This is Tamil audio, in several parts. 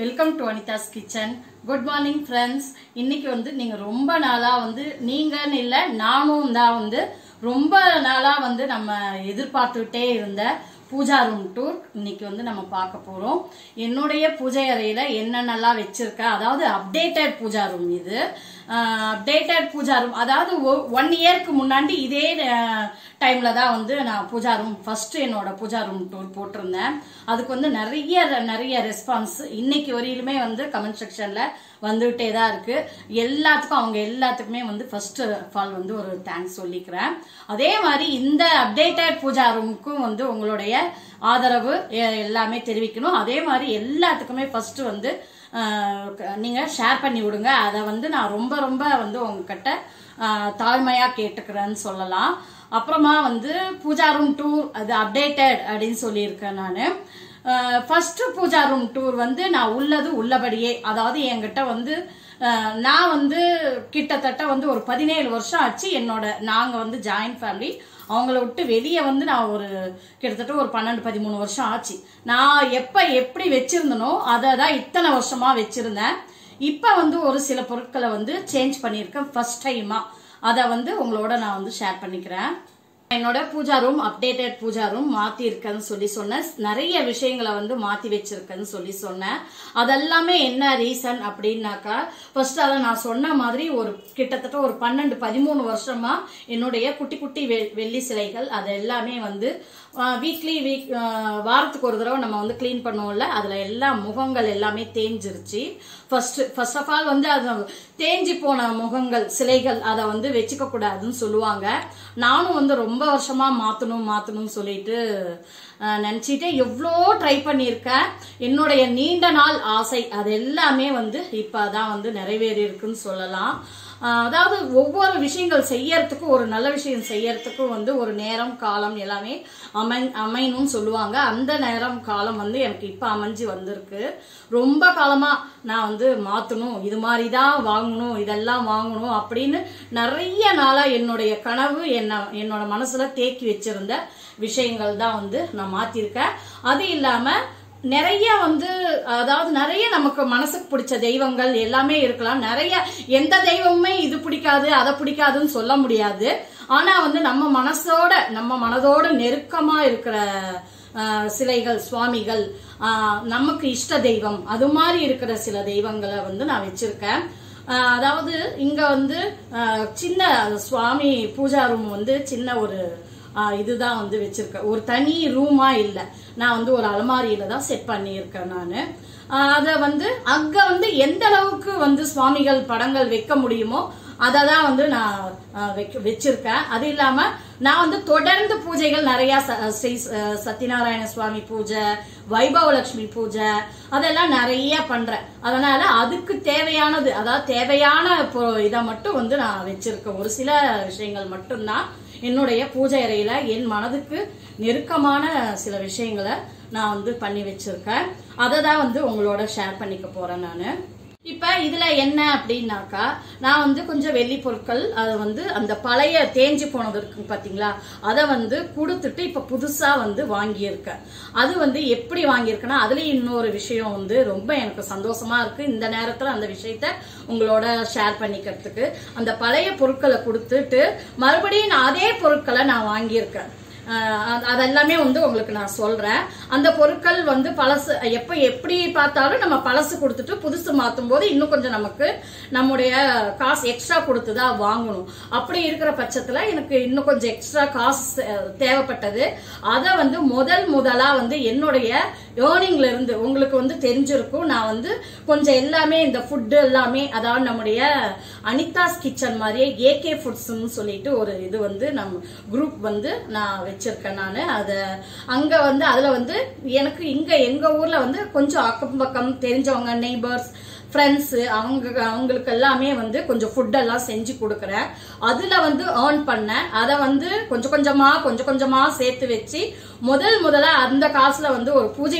welcome to Anitha's kitchen good morning friends இன்னைக்கு வந்து நீங்க ரொம்ப நாளா வந்து நீங்கன்னு இல்லை நானும் தான் வந்து ரொம்ப நாளா வந்து நம்ம எதிர்பார்த்துக்கிட்டே இருந்த பூஜா ரூம் டூர் இன்னைக்கு வந்து நம்ம பார்க்க போறோம் என்னுடைய பூஜை அறையில என்னென்னலாம் வச்சிருக்கேன் அதாவது அப்டேட்டட் பூஜா ரூம் இது அப்டேட்டட் பூஜா ரூம் அதாவது ஒன் இயர்க்கு முன்னாடி இதே டைம்ல தான் வந்து நான் பூஜா ரூம் ஃபர்ஸ்ட் என்னோட பூஜா ரூம் டூர் போட்டிருந்தேன் அதுக்கு வந்து நிறைய நிறைய ரெஸ்பான்ஸ் இன்னைக்கு வரையிலுமே வந்து கமெண்ட் செக்ஷன்ல வந்துகிட்டே தான் இருக்கு எல்லாத்துக்கும் அவங்க எல்லாத்துக்குமே வந்து ஃபர்ஸ்ட் ஆஃப் ஆல் வந்து ஒரு தேங்க்ஸ் சொல்லிக்கிறேன் அதே மாதிரி இந்த அப்டேட்டட் பூஜா ரூமுக்கும் வந்து உங்களுடைய ஆதரவு எ- எல்லாமே தெரிவிக்கணும் அதே மாதிரி எல்லாத்துக்குமே ஃபர்ஸ்ட் வந்து அஹ், க- நீங்க ஷேர் பண்ணி விடுங்க அதை வந்து நான் ரொம்ப ரொம்ப வந்து உங்ககிட்ட அஹ், தாழ்மையா கேட்டுக்கிறேன்னு சொல்லலாம் அப்புறமா வந்து பூஜா ரூம் டூர் அது அப்டேட்டட் அப்படின்னு சொல்லியிருக்கேன் நான் ஃபர்ஸ்ட் பூஜா ரூம் டூர் வந்து நான் உள்ளது உள்ளபடியே அதாவது என்கிட்ட வந்து அஹ், நான் வந்து கிட்டத்தட்ட வந்து ஒரு பதினேழு வருஷம் ஆச்சு என்னோட நாங்க வந்து ஜாயின்ட் ஃபேமிலி அவங்கள விட்டு வெளியே வந்து நான் ஒரு கிட்டத்தட்ட ஒரு பன்னெண்டு பதிமூணு வருஷம் ஆச்சு நான் எப்ப எப்படி வச்சிருந்தனோ அதை தான் இத்தனை வருஷமா வச்சிருந்தேன் இப்ப வந்து ஒரு சில பொருட்களை வந்து சேஞ்ச் பண்ணியிருக்கேன் ஃபர்ஸ்ட் டைமா அதை வந்து உங்களோட நான் வந்து ஷேர் பண்ணிக்கிறேன் என்னோட pooja room updated pooja room மாத்தி இருக்கேன்னு சொல்லி சொன்னேன் நிறைய விஷயங்களை வந்து மாத்தி வச்சிருக்கேன்னு சொல்லி சொன்னேன் அதெல்லாமே என்ன ரீசன் அப்படின்னாக்கா ஃபர்ஸ்ட் அதை நான் சொன்ன மாதிரி ஒரு கிட்டத்தட்ட ஒரு பன்னெண்டு பதிமூணு வருஷமா என்னுடைய குட்டி குட்டி வெ- வெள்ளி சிலைகள் அது எல்லாமே வந்து வீக்லி வீக் வாரத்துக்கு ஒரு தடவை நம்ம வந்து க்ளீன் பண்ணுவோம்ல அதுல எல்லா முகங்கள் எல்லாமே தேஞ்சிருச்சு ஃபர்ஸ்ட் ஃபர்ஸ்ட் ஆஃப் ஆல் வந்து அது தேஞ்சி போன முகங்கள் சிலைகள் அதை வந்து வச்சுக்க கூடாதுன்னு சொல்லுவாங்க நானும் வந்து ரொம்ப வருஷமா மாத்தணும் மாத்தணும்னு சொல்லிட்டு அஹ், நினைச்சிட்டு எவ்வளோ ட்ரை பண்ணியிருக்கேன் என்னுடைய நீண்ட நாள் ஆசை அது எல்லாமே வந்து இப்பதான் வந்து நிறைவேறி இருக்குன்னு சொல்லலாம் ஆஹ் அதாவது ஒவ்வொரு விஷயங்கள் செய்யறதுக்கும் ஒரு நல்ல விஷயம் செய்யறதுக்கும் வந்து ஒரு நேரம் காலம் எல்லாமே அமை அமையணும்னு சொல்லுவாங்க அந்த நேரம் காலம் வந்து எனக்கு இப்ப அமைஞ்சு வந்திருக்கு ரொம்ப காலமா நான் வந்து மாத்தணும் இது மாதிரி தான் வாங்கணும் இதெல்லாம் வாங்கணும் அப்படின்னு நிறைய நாளா என்னுடைய கனவு என்ன என்னோட மனசுல தேக்கி வச்சிருந்த விஷயங்கள் தான் வந்து நான் மாத்திருக்கேன் அது இல்லாம நிறைய வந்து அதாவது நிறைய நமக்கு மனசுக்கு பிடிச்ச தெய்வங்கள் எல்லாமே இருக்கலாம் நிறைய எந்த தெய்வமுமே இது பிடிக்காது அதை பிடிக்காதுன்னு சொல்ல முடியாது ஆனா வந்து நம்ம மனசோட நம்ம மனதோட நெருக்கமா இருக்கிற ஆஹ், சிலைகள் சுவாமிகள் ஆஹ், நமக்கு இஷ்ட தெய்வம் அது மாதிரி இருக்கிற சில தெய்வங்களை வந்து நான் வச்சிருக்கேன் ஆஹ், அதாவது இங்க வந்து ஆஹ், சின்ன சுவாமி பூஜா ரூம் வந்து சின்ன ஒரு ஆஹ் இதுதான் வந்து வச்சிருக்கேன் ஒரு தனி ரூமா இல்ல நான் வந்து ஒரு அலமாரியில தான் செட் பண்ணியிருக்கேன் நான் அதை வந்து அங்க வந்து எந்த அளவுக்கு வந்து சுவாமிகள் படங்கள் வைக்க முடியுமோ அதை தான் வந்து நான் ஆஹ் வைக்க வச்சிருக்கேன் அது இல்லாம நான் வந்து தொடர்ந்து பூஜைகள் நிறைய ச- ஸ்ரீ ச- சத்யநாராயண சுவாமி பூஜை வைபவலட்சுமி பூஜை அதெல்லாம் நிறைய பண்றேன் அதனால அதுக்கு தேவையானது அதாவது தேவையான பொ- இதை மட்டும் வந்து நான் வச்சிருக்கேன் ஒரு சில விஷயங்கள் மட்டும்தான் என்னுடைய பூஜை அறையில என் மனதுக்கு நெருக்கமான சில விஷயங்களை நான் வந்து பண்ணி வச்சிருக்கேன் அதை தான் வந்து உங்களோட ஷேர் பண்ணிக்க போறேன் நான் இப்ப இதுல என்ன அப்படின்னாக்கா நான் வந்து கொஞ்சம் வெள்ளி பொருட்கள் அது வந்து அந்த பழைய தேஞ்சு போனது இருக்கு பாத்தீங்களா அதை வந்து கொடுத்துட்டு இப்ப புதுசா வந்து வாங்கியிருக்கேன் அது வந்து எப்படி வாங்கியிருக்கேன்னா அதுல இன்னொரு விஷயம் வந்து ரொம்ப எனக்கு சந்தோஷமா இருக்கு இந்த நேரத்துல அந்த விஷயத்த உங்களோட ஷேர் பண்ணிக்கிறதுக்கு அந்த பழைய பொருட்களை கொடுத்துட்டு மறுபடியும் நான் அதே பொருட்களை நான் வாங்கியிருக்கேன் ஆஹ் அது- அதெல்லாமே வந்து உங்களுக்கு நான் சொல்றேன் அந்த பொருட்கள் வந்து பழசு எப்ப எப்படி பார்த்தாலும் நம்ம பழசு கொடுத்துட்டு புதுசு மாத்தும் போது இன்னும் கொஞ்சம் நமக்கு நம்முடைய காசு எக்ஸ்ட்ரா கொடுத்து தான் வாங்கணும் அப்படி இருக்கிற பட்சத்துல எனக்கு இன்னும் கொஞ்சம் எக்ஸ்ட்ரா காசு தே- தேவைப்பட்டது அதை வந்து முதல் முதலா வந்து என்னுடைய ஏர்னிங்ல இருந்து உங்களுக்கு வந்து தெரிஞ்சிருக்கும் நான் வந்து கொஞ்சம் எல்லாமே இந்த ஃபுட் எல்லாமே அதாவது நம்முடைய அனிதாஸ் கிச்சன் மாதிரியே ஏகே ஃபுட்ஸ்னு சொல்லிட்டு ஒரு இது வந்து நம்ம குரூப் வந்து நான் வச்சிருக்கேன் நான் அதை அங்க வந்து அதுல வந்து எனக்கு இங்க எங்க ஊர்ல வந்து கொஞ்சம் அக்கம் பக்கம் தெரிஞ்சவங்க நெய்பர்ஸ் ஃப்ரெண்ட்ஸ் அவங்க அவங்களுக்கு எல்லாமே வந்து கொஞ்சம் ஃபுட் எல்லாம் செஞ்சு கொடுக்குறேன் அதுல வந்து ஏர்ன் பண்ணேன் அதை வந்து கொஞ்சம் கொஞ்சமா கொஞ்சம் கொஞ்சமா சேர்த்து வச்சு முதல் முதல்ல அந்த காசுல வந்து ஒரு பூஜை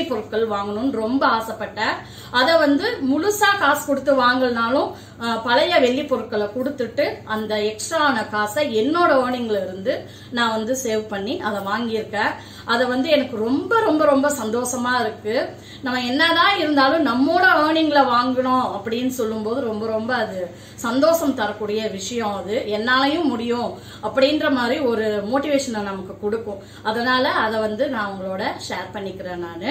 பொருட்கள் வாங்கணும்னு ரொம்ப ஆசைப்பட்டேன் அதை வந்து முழுசா காசு கொடுத்து வாங்கலனாலும் அஹ், பழைய வெள்ளி பொருட்களை கொடுத்துட்டு அந்த எக்ஸ்ட்ரான காசை என்னோட ஏர்னிங்ல இருந்து நான் வந்து சேவ் பண்ணி அதை வாங்கியிருக்கேன் அதை வந்து எனக்கு ரொம்ப ரொம்ப ரொம்ப சந்தோஷமா இருக்கு நம்ம என்னதான் இருந்தாலும் நம்மோட ஏர்னிங்ல வாங்கணும் அப்படின்னு சொல்லும்போது ரொம்ப ரொம்ப அது சந்தோஷம் தரக்கூடிய விஷயம் அது என்னாலையும் முடியும் அப்படின்ற மாதிரி ஒரு மோட்டிவேஷனை நமக்கு கொடுக்கும் அதனால அதை வந்து நான் உங்களோட ஷேர் பண்ணிக்கிறேன் நான்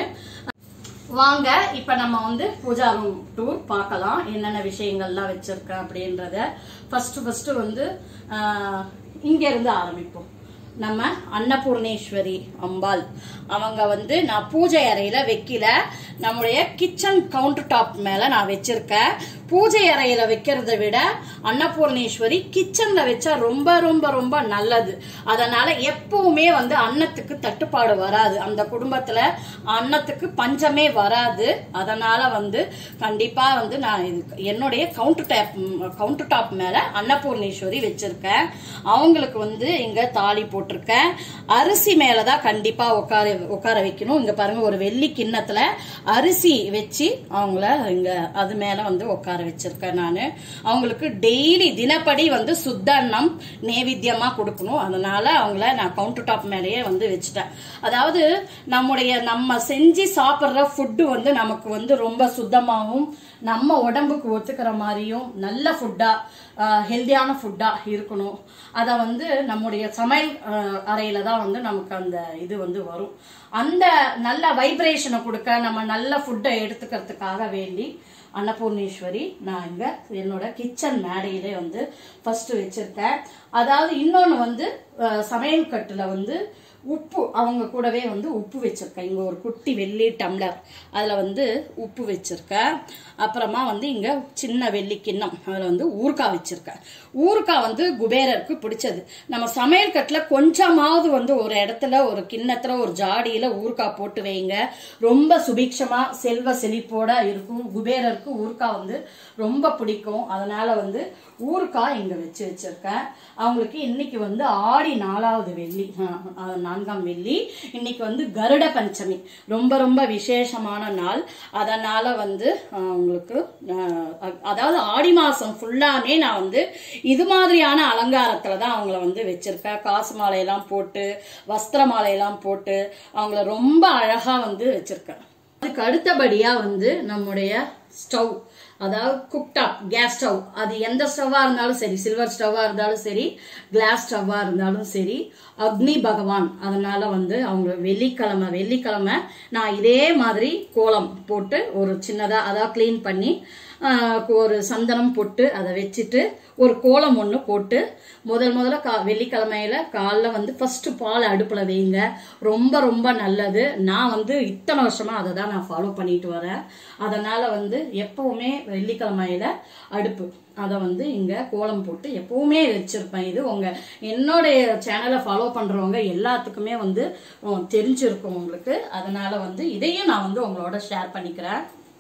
வாங்க இப்ப நம்ம வந்து பூஜா ரூம் டூர் பார்க்கலாம் என்னென்ன விஷயங்கள்லாம் வச்சிருக்கேன் அப்படின்றத ஃபர்ஸ்ட் ஃபர்ஸ்ட் வந்து ஆஹ், இங்க இருந்து ஆரம்பிப்போம் நம்ம அன்னபூர்ணேஸ்வரி அம்பாள் அவங்க வந்து நான் பூஜை அறையில வைக்கல நம்முடைய கிச்சன் கவுண்டர் டாப் மேல நான் வச்சிருக்கேன் பூஜை அறையில வைக்கிறத விட அன்னபூர்ணேஸ்வரி கிச்சன்ல வச்சா ரொம்ப ரொம்ப ரொம்ப நல்லது அதனால எப்பவுமே வந்து அன்னத்துக்கு தட்டுப்பாடு வராது அந்த குடும்பத்துல அன்னத்துக்கு பஞ்சமே வராது அதனால வந்து கண்டிப்பா வந்து நான் இது என்னுடைய கவுண்டர் டாப் கவுண்டர் டாப் மேல அன்னபூர்ணேஸ்வரி வச்சிருக்கேன் அவங்களுக்கு வந்து இங்க தாலி போட்டிருக்கேன் அரிசி மேலதான் கண்டிப்பா உட்கார உட்கார வைக்கணும் இங்க பாருங்க ஒரு வெள்ளி கிண்ணத்துல அரிசி வச்சு அவங்கள இங்க அது மேல வந்து உட்கார வச்சிருக்கேன் நானு அவங்களுக்கு டெய்லி தினப்படி வந்து சுத்த அன்னம் நேவித்தியமா கொடுக்கணும் அதனால அவங்கள நான் கவுண்டர் டாப் மேலேயே வந்து வச்சுட்டேன் அதாவது நம்முடைய நம்ம செஞ்சு சாப்பிடுற ஃபுட்டு வந்து நமக்கு வந்து ரொம்ப சுத்தமாகவும் நம்ம உடம்புக்கு ஒத்துக்கிற மாதிரியும் நல்ல ஃபுட்டா ஹெல்தியான ஃபுட்டா இருக்கணும் அதை வந்து நம்முடைய சமையல் அஹ், அறையில தான் வந்து நமக்கு அந்த இது வந்து வரும் அந்த நல்ல வைப்ரேஷனை கொடுக்க நம்ம நல்ல ஃபுட்டை எடுத்துக்கிறதுக்காக வேண்டி அன்னபூர்ணேஸ்வரி நான் இங்க என்னோட கிச்சன் மேடையிலே வந்து ஃபர்ஸ்ட் வச்சிருக்கேன் அதாவது இன்னொன்னு வந்து அஹ், சமையல் கட்டுல வந்து உப்பு அவங்க கூடவே வந்து உப்பு வச்சிருக்கேன் இங்க ஒரு குட்டி வெள்ளி டம்ளர் அதுல வந்து உப்பு வச்சிருக்கேன் அப்புறமா வந்து இங்க சின்ன வெள்ளி கிண்ணம் அதுல வந்து ஊறுகாய் வச்சிருக்கேன் ஊறுகாய் வந்து குபேரருக்கு பிடிச்சது நம்ம சமையல் கட்டுல கொஞ்சமாவது வந்து ஒரு இடத்துல ஒரு கிண்ணத்துல ஒரு ஜாடியில ஊறுகாய் போட்டு வைங்க ரொம்ப சுபிக்ஷமா செல்வ செழிப்போட இருக்கும் குபேரருக்கு ஊறுகாய் வந்து ரொம்ப பிடிக்கும் அதனால வந்து ஊறுகாய் இங்க வச்சு வச்சிருக்கேன் அவங்களுக்கு இன்னைக்கு வந்து ஆடி நாலாவது வெள்ளி அஹ், அஹ், நான்காம் வெள்ளி இன்னைக்கு வந்து கருட பஞ்சமி ரொம்ப ரொம்ப விசேஷமான நாள் அதனால வந்து அஹ், அவங்களுக்கு அஹ், அ- அதாவது ஆடி மாசம் ஃபுல்லாமே நான் வந்து இது மாதிரியான அலங்காரத்துல தான் அவங்கள வந்து வச்சிருக்கேன் காசு மாலையெல்லாம் போட்டு வஸ்திர மாலையெல்லாம் போட்டு அவங்கள ரொம்ப அழகா வந்து வச்சிருக்கேன் அதுக்கு அடுத்தபடியா வந்து நம்முடைய ஸ்டவ் அதாவது குக்டாப் கேஸ் ஸ்டவ் அது எந்த ஸ்டவ்வா இருந்தாலும் சரி சில்வர் ஸ்டவ்வா இருந்தாலும் சரி கிளாஸ் ஸ்டவ்வா இருந்தாலும் சரி அக்னி பகவான் அதனால வந்து அவங்க வெள்ளிக்கிழமை வெள்ளிக்கிழமை நான் இதே மாதிரி கோலம் போட்டு ஒரு சின்னதா அதாவது க்ளீன் பண்ணி ஆஹ், ஒரு சந்தனம் போட்டு அதை வச்சுட்டு ஒரு கோலம் ஒன்று போட்டு முதல் முதல்ல கா வெள்ளிக்கிழமையில காலைல வந்து ஃபர்ஸ்ட் பால் அடுப்புல வைங்க ரொம்ப ரொம்ப நல்லது நான் வந்து இத்தனை வருஷமா அதை தான் நான் ஃபாலோ பண்ணிட்டு வரேன் அதனால வந்து எப்பவுமே வெள்ளிக்கிழமையில அடுப்பு அதை வந்து இங்க கோலம் போட்டு எப்பவுமே வச்சிருப்பேன் இது உங்க என்னுடைய சேனலை ஃபாலோ பண்றவங்க எல்லாத்துக்குமே வந்து உம், தெரிஞ்சிருக்கும் உங்களுக்கு அதனால வந்து இதையும் நான் வந்து உங்களோட ஷேர் பண்ணிக்கிறேன்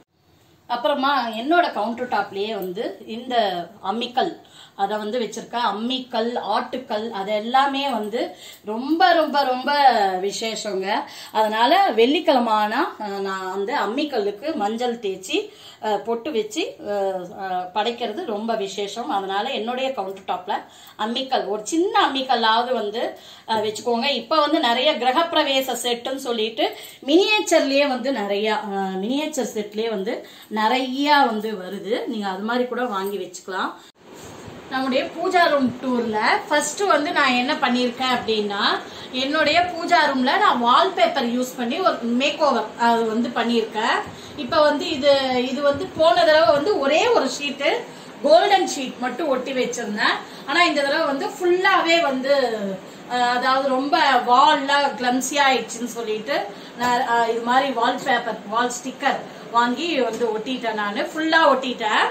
அப்புறமா என்னோட கவுண்டர் டாப்லயே வந்து இந்த அம்மிக்கல் அதை வந்து வச்சிருக்கேன் அம்மிக்கல் ஆட்டுக்கல் அது எல்லாமே வந்து ரொம்ப ரொம்ப ரொம்ப விசேஷங்க அதனால வெள்ளிக்கிழமை ஆனா அஹ், நான் வந்து அம்மிக்கல்லுக்கு மஞ்சள் தேய்ச்சி அஹ், பொட்டு வச்சு அஹ், அஹ், படைக்கிறது ரொம்ப விசேஷம் அதனால என்னுடைய கவுண்டர் டாப்ல அம்மிக்கல் ஒரு சின்ன அம்மிக்கல்லாவது வந்து அஹ், வச்சுக்கோங்க இப்ப வந்து நிறைய கிரகப்பிரவேச செட்டுன்னு சொல்லிட்டு மினியேச்சர்லயே வந்து நிறைய மினியேச்சர் செட்லயே வந்து நிறைய வந்து வருது நீங்க அது மாதிரி கூட வாங்கி வச்சுக்கலாம் நம்முடைய பூஜா ரூம் டூர்ல ஃபர்ஸ்ட் வந்து நான் என்ன பண்ணியிருக்கேன் அப்படின்னா என்னுடைய பூஜா ரூம்ல நான் வால்பேப்பர் யூஸ் பண்ணி ஒரு மேக் ஓவர் அது வந்து பண்ணியிருக்கேன் இப்போ வந்து இது இது வந்து போன தடவை வந்து ஒரே ஒரு ஷீட்டு கோல்டன் ஷீட் மட்டும் ஒட்டி வச்சிருந்தேன் ஆனா இந்த தடவை வந்து ஃபுல்லாவே வந்து அஹ், அதாவது ரொம்ப வால்லாம் கிளம்ஸி ஆயிடுச்சுன்னு சொல்லிட்டு நான் அஹ், இது மாதிரி வால் பேப்பர் வால் ஸ்டிக்கர் வாங்கி வந்து ஒட்டிட்டேன் நான் ஃபுல்லா ஒட்டிட்டேன்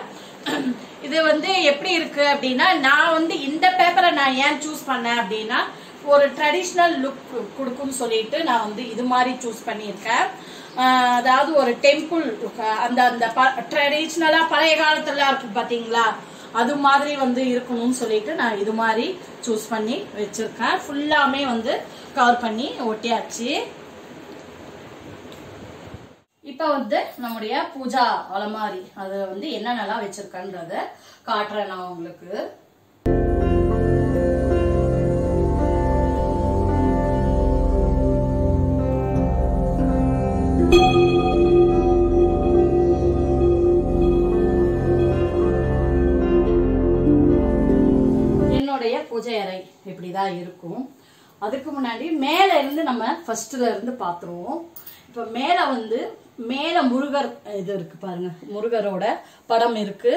இது வந்து எப்படி இருக்கு அப்படின்னா நான் வந்து இந்த பேப்பரை நான் ஏன் சூஸ் பண்ணேன் அப்படின்னா ஒரு ட்ரெடிஷ்னல் லுக் கொடுக்கும்னு சொல்லிட்டு நான் வந்து இது மாதிரி சூஸ் பண்ணியிருக்கேன் ஆஹ் அதாவது ஒரு டெம்பிள் அந்த அந்த ட்ரெடிஷ்னலா பழைய காலத்துல இருக்கு பாத்தீங்களா அது மாதிரி வந்து இருக்கணும்னு சொல்லிட்டு நான் இது மாதிரி சூஸ் பண்ணி வச்சிருக்கேன் ஃபுல்லாமே வந்து கவர் பண்ணி ஒட்டியாச்சு இப்ப வந்து நம்முடைய பூஜா அலமாரி அது வந்து என்னென்னலாம் வச்சிருக்கன்றத காட்டுறேன் நான் உங்களுக்கு என்னுடைய பூஜை அறை இப்படிதான் இருக்கும் அதுக்கு முன்னாடி மேல இருந்து நம்ம ஃபர்ஸ்ட்ல இருந்து பாத்துருவோம் இப்ப மேல வந்து மேல முருகர் இது இருக்கு பாருங்க முருகரோட படம் இருக்கு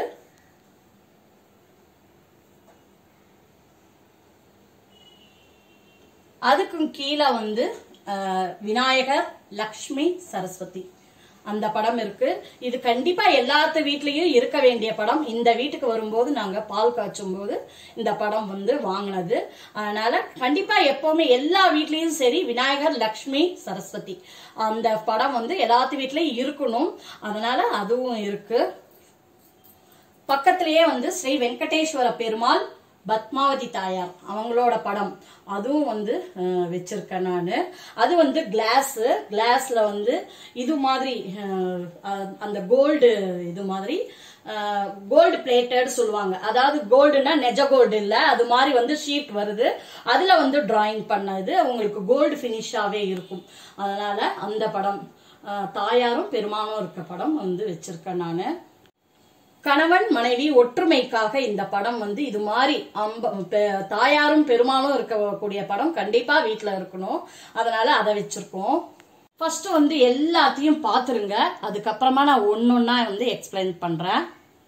அதுக்கும் கீழே வந்து அஹ், விநாயகர் லக்ஷ்மி சரஸ்வதி அந்த படம் இருக்கு இது கண்டிப்பா எல்லாத்து வீட்லயும் இருக்க வேண்டிய படம் இந்த வீட்டுக்கு வரும்போது நாங்க பால் காய்ச்சும் போது இந்த படம் வந்து வாங்கினது அதனால கண்டிப்பா எப்பவுமே எல்லா வீட்லயும் சரி விநாயகர் லக்ஷ்மி சரஸ்வதி அந்த படம் வந்து எல்லாத்து வீட்லயும் இருக்கணும் அதனால அதுவும் இருக்கு பக்கத்திலேயே வந்து ஸ்ரீ வெங்கடேஸ்வர பெருமாள் பத்மாவதி தாயார் அவங்களோட படம் அதுவும் வந்து அஹ், வச்சிருக்கேன் நான் அது வந்து கிளாஸ் கிளாஸ்ல வந்து இது மாதிரி அஹ், அஹ், அந்த கோல்டு இது மாதிரி கோல்டு பிளேட்டட் சொல்லுவாங்க அதாவது கோல்டுனா நெஜ கோல்டு இல்ல அது மாதிரி வந்து ஷீட் வருது அதுல வந்து டிராயிங் பண்ணது உங்களுக்கு கோல்டு ஃபினிஷாவே இருக்கும் அதனால அந்த படம் அஹ், தாயாரும் பெருமானும் இருக்க படம் வந்து வச்சிருக்கேன் நான் கணவன் மனைவி ஒற்றுமைக்காக இந்த படம் வந்து இது மாதிரி அம்ப பெ- தாயாரும் பெருமாளும் இருக்கக்கூடிய படம் கண்டிப்பா வீட்ல இருக்கணும் அதனால அதை வச்சிருக்கோம் ஃபர்ஸ்ட் வந்து எல்லாத்தையும் பாத்துருங்க அதுக்கப்புறமா நான் ஒன்னொன்னா வந்து எக்ஸ்பிளைன் பண்றேன்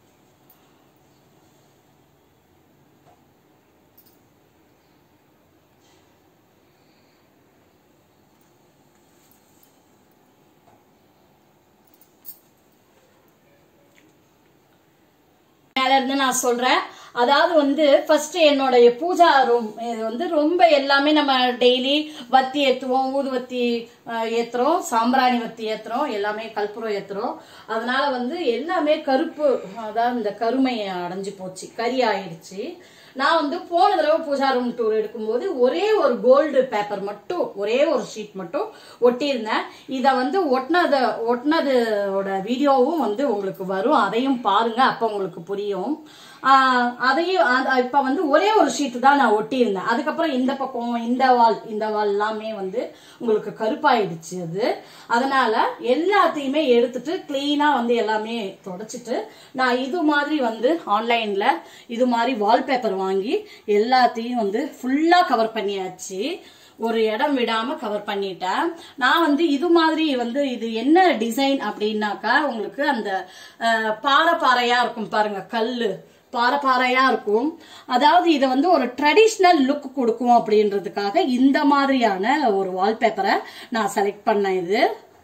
மேல இருந்து நான் சொல்றேன் அதாவது வந்து ஃபர்ஸ்ட் என்னோட பூஜா ரூம் இது வந்து ரொம்ப எல்லாமே நம்ம டெய்லி வத்தி ஏத்துவோம் ஊதுவத்தி அஹ், ஏத்துறோம் சாம்பிராணி வத்தி ஏத்துறோம் எல்லாமே கற்பூரம் ஏத்துறோம் அதனால வந்து எல்லாமே கருப்பு அதாவது இந்த கருமையை அடைஞ்சு போச்சு கறி ஆயிடுச்சு நான் வந்து போன தடவை பூஜா ரூம் டூர் எடுக்கும்போது ஒரே ஒரு கோல்டு பேப்பர் மட்டும் ஒரே ஒரு ஷீட் மட்டும் ஒட்டியிருந்தேன் இதை வந்து ஒட்டினத ஒட்டினதோட வீடியோவும் வந்து உங்களுக்கு வரும் அதையும் பாருங்க அப்போ உங்களுக்கு புரியும் ஆஹ் அதையும் அத- இப்ப வந்து ஒரே ஒரு ஷீட் தான் நான் ஒட்டியிருந்தேன் அதுக்கப்புறம் இந்த பக்கம் இந்த வால் இந்த வால் எல்லாமே வந்து உங்களுக்கு கருப்பாயிடுச்சு அது அதனால எல்லாத்தையுமே எடுத்துட்டு கிளீனா வந்து எல்லாமே தொடச்சிட்டு நான் இது மாதிரி வந்து ஆன்லைன்ல இது மாதிரி வால்பேப்பர் வாங்கி எல்லாத்தையும் வந்து ஃபுல்லா கவர் பண்ணியாச்சு ஒரு இடம் விடாம கவர் பண்ணிட்டேன் நான் வந்து இது மாதிரி வந்து இது என்ன டிசைன் அப்படின்னாக்கா உங்களுக்கு அந்த அஹ், பாறை பாறையா இருக்கும் பாருங்க கல்லு பாறை பாறையா இருக்கும் அதாவது இதை வந்து ஒரு ட்ரெடிஷ்னல் லுக் கொடுக்கும் அப்படின்றதுக்காக இந்த மாதிரியான ஒரு வால்பேப்பரை நான் செலக்ட் பண்ணேன் இது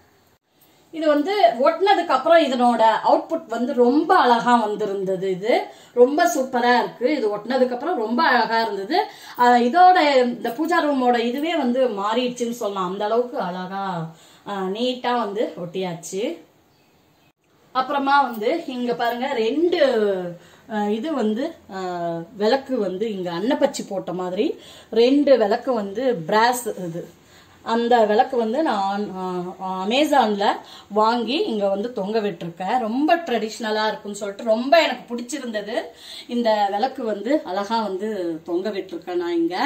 இது வந்து ஒட்டினதுக்கு அப்புறம் இதனோட அவுட்புட் வந்து ரொம்ப அழகா வந்திருந்தது இது ரொம்ப சூப்பரா இருக்கு இது ஒட்டினதுக்கு அப்புறம் ரொம்ப அழகா இருந்தது அஹ் இதோட இந்த பூஜா ரூமோட இதுவே வந்து மாறிடுச்சுன்னு சொல்லலாம் அந்த அளவுக்கு அழகா நீட்டா வந்து ஒட்டியாச்சு அப்புறமா வந்து இங்க பாருங்க ரெண்டு அஹ், இது வந்து அஹ், விளக்கு வந்து இங்க அன்னப்பச்சி போட்ட மாதிரி ரெண்டு விளக்கு வந்து பிராஸ் இது அந்த விளக்கு வந்து நான் அமேசான்ல வாங்கி இங்க வந்து தொங்க விட்டுருக்கேன் ரொம்ப ட்ரெடிஷ்னலா இருக்கும்னு சொல்லிட்டு ரொம்ப எனக்கு பிடிச்சிருந்தது இந்த விளக்கு வந்து அழகா வந்து தொங்க விட்டுருக்கேன் நான் இங்க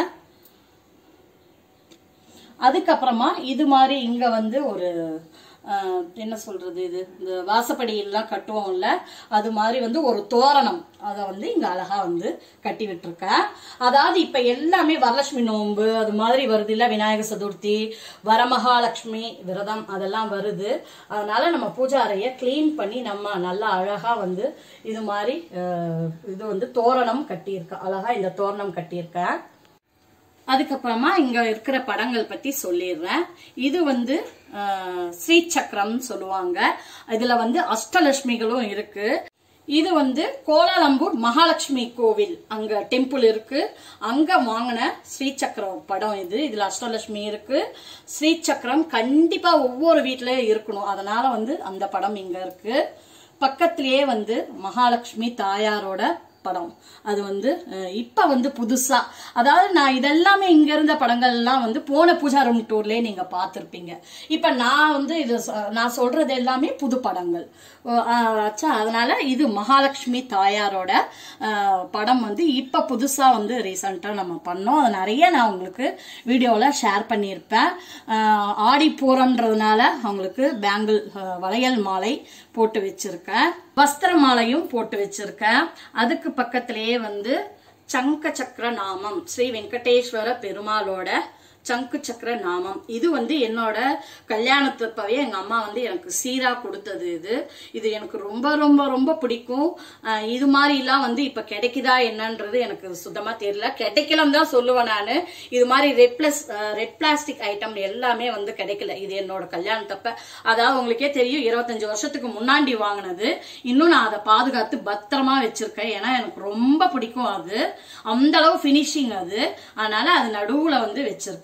அதுக்கப்புறமா இது மாதிரி இங்க வந்து ஒரு ஆஹ், என்ன சொல்றது இது இந்த வாசப்படி எல்லாம் கட்டுவோம்ல அது மாதிரி வந்து ஒரு தோரணம் அதை வந்து இங்க அழகா வந்து கட்டி விட்டுருக்கேன் அதாவது இப்ப எல்லாமே வரலட்சுமி நோன்பு அது மாதிரி வருது இல்ல விநாயகர் சதுர்த்தி வரமகாலட்சுமி விரதம் அதெல்லாம் வருது அதனால நம்ம பூஜா அறையை க்ளீன் பண்ணி நம்ம நல்லா அழகா வந்து இது மாதிரி ஆஹ், இது வந்து தோரணம் கட்டியிருக்கேன் அழகா இந்த தோரணம் கட்டியிருக்கேன் அதுக்கப்புறமா இங்க இருக்கிற படங்கள் பத்தி சொல்லிடுறேன் இது வந்து அஹ், ஸ்ரீ சக்கரம் சொல்லுவாங்க இதுல வந்து அஷ்டலட்சுமிகளும் இருக்கு இது வந்து கோலாலம்பூர் மகாலட்சுமி கோவில் அங்க டெம்பிள் இருக்கு அங்க வாங்கின ஸ்ரீ சக்கரம் படம் இது இதுல அஷ்டலட்சுமி இருக்கு ஸ்ரீ சக்கரம் கண்டிப்பா ஒவ்வொரு வீட்லயும் இருக்கணும் அதனால வந்து அந்த படம் இங்க இருக்கு பக்கத்திலேயே வந்து மகாலட்சுமி தாயாரோட படம் அது வந்து அஹ், இப்ப வந்து புதுசா அதாவது நான் இதெல்லாமே இங்க இருந்த படங்கள்லாம் வந்து போன பூஜா ரூம் டூர்லயே நீங்க பார்த்திருப்பீங்க இப்ப நான் வந்து இது சொ- நான் சொல்றது எல்லாமே புது படங்கள் ஓ, ஆஹ், ஆச்சா அதனால இது மகாலட்சுமி தாயாரோட ஆஹ், படம் வந்து இப்ப புதுசா வந்து ரீசெண்டா நம்ம பண்ணோம் அது நிறைய நான் உங்களுக்கு வீடியோல ஷேர் பண்ணியிருப்பேன் ஆஹ், ஆடி பூரம்ன்றதுனால அவங்களுக்கு பேங்கிள் ஆஹ், வளையல் மாலை போட்டு வச்சிருக்கேன் வஸ்திர மாலையும் போட்டு வச்சிருக்கேன் அதுக்கு பக்கத்திலேயே வந்து சங்க சக்கர நாமம் ஸ்ரீ வெங்கடேஸ்வர பெருமாளோட சங்கு சக்கர நாமம் இது வந்து என்னோட கல்யாணத்தப்பவே எங்க அம்மா வந்து எனக்கு சீரா கொடுத்தது இது இது எனக்கு ரொம்ப ரொம்ப ரொம்ப பிடிக்கும் அஹ் இது மாதிரி எல்லாம் வந்து இப்ப கிடைக்குதா என்னன்றது எனக்கு சுத்தமா தெரியல கிடைக்கலன்னு தான் சொல்லுவேன் நானு இது மாதிரி red plus red plastic item எல்லாமே வந்து கிடைக்கல இது என்னோட கல்யாணத்தப்ப அதாவது உங்களுக்கே தெரியும் இருபத்தஞ்சு வருஷத்துக்கு முன்னாடி வாங்கினது இன்னும் நான் அதை பாதுகாத்து பத்திரமா வச்சிருக்கேன் ஏன்னா எனக்கு ரொம்ப பிடிக்கும் அது அந்த அளவு ஃபினிஷிங் அது அதனால அது நடுவுல வந்து வச்சிருக்கேன்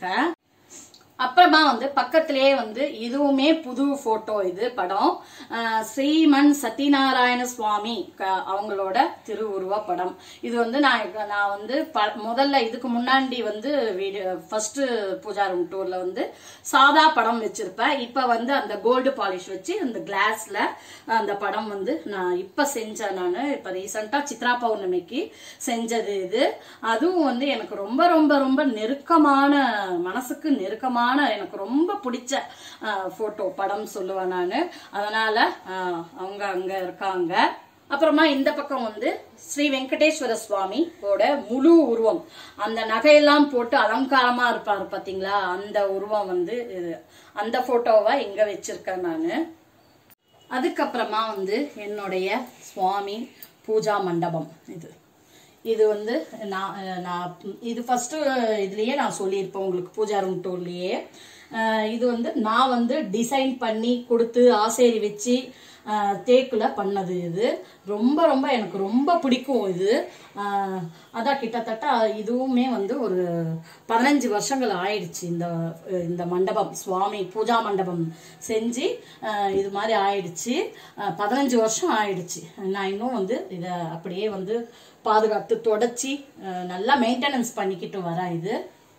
அப்புறமா வந்து பக்கத்திலேயே வந்து இதுவுமே புது போட்டோ இது படம் அஹ் ஸ்ரீமன் சத்யநாராயண சுவாமி க- அவங்களோட திருவுருவ படம் இது வந்து நான் இப்ப- நான் வந்து ப- முதல்ல இதுக்கு முன்னாடி வந்து வீடியோ ஃபர்ஸ்ட் பூஜா ரூம் டூர்ல வந்து சாதா படம் வச்சிருப்பேன் இப்ப வந்து அந்த கோல்டு பாலிஷ் வச்சு அந்த கிளாஸ்ல அந்த படம் வந்து நான் இப்ப செஞ்சேன் நான் இப்ப ரீசெண்டா சித்ரா பௌர்ணமிக்கு செஞ்சது இது அதுவும் வந்து எனக்கு ரொம்ப ரொம்ப ரொம்ப நெருக்கமான மனசுக்கு நெருக்கமான எனக்கு ரொம்ப பிடிச்ச போட்டோ படம் சொல்லுவேன் நான் அதனால அஹ், அவங்க அங்க இருக்காங்க அப்புறமா இந்த பக்கம் வந்து ஸ்ரீ வெங்கடேஸ்வர சுவாமி ஓட முழு உருவம் அந்த நகையெல்லாம் போட்டு அலங்காரமா இருப்பாரு பாத்தீங்களா அந்த உருவம் வந்து இது அந்த போட்டோவை இங்க வச்சிருக்கேன் நானு அதுக்கப்புறமா வந்து என்னுடைய சுவாமி பூஜா மண்டபம் இது இது வந்து நான் நான் இது ஃபர்ஸ்ட் இதுலயே நான் சொல்லியிருப்பேன் உங்களுக்கு பூஜா ரூம் டூர்லயே அஹ் இது வந்து நான் வந்து டிசைன் பண்ணி கொடுத்து ஆசேரி வச்சு அஹ் தேக்குல பண்ணது இது ரொம்ப ரொம்ப எனக்கு ரொம்ப பிடிக்கும் இது அஹ் அதான் கிட்டத்தட்ட இதுவுமே வந்து ஒரு பதினஞ்சு வருஷங்கள் ஆயிடுச்சு இந்த இந்த மண்டபம் சுவாமி பூஜா மண்டபம் செஞ்சு அஹ் இது மாதிரி ஆயிடுச்சு அஹ் பதினஞ்சு வருஷம் ஆயிடுச்சு நான் இன்னும் வந்து இதை அப்படியே வந்து பாதுகாத்து தொடச்சி அஹ் நல்லா மெயின்டெனன்ஸ் பண்ணிக்கிட்டு வரேன் இது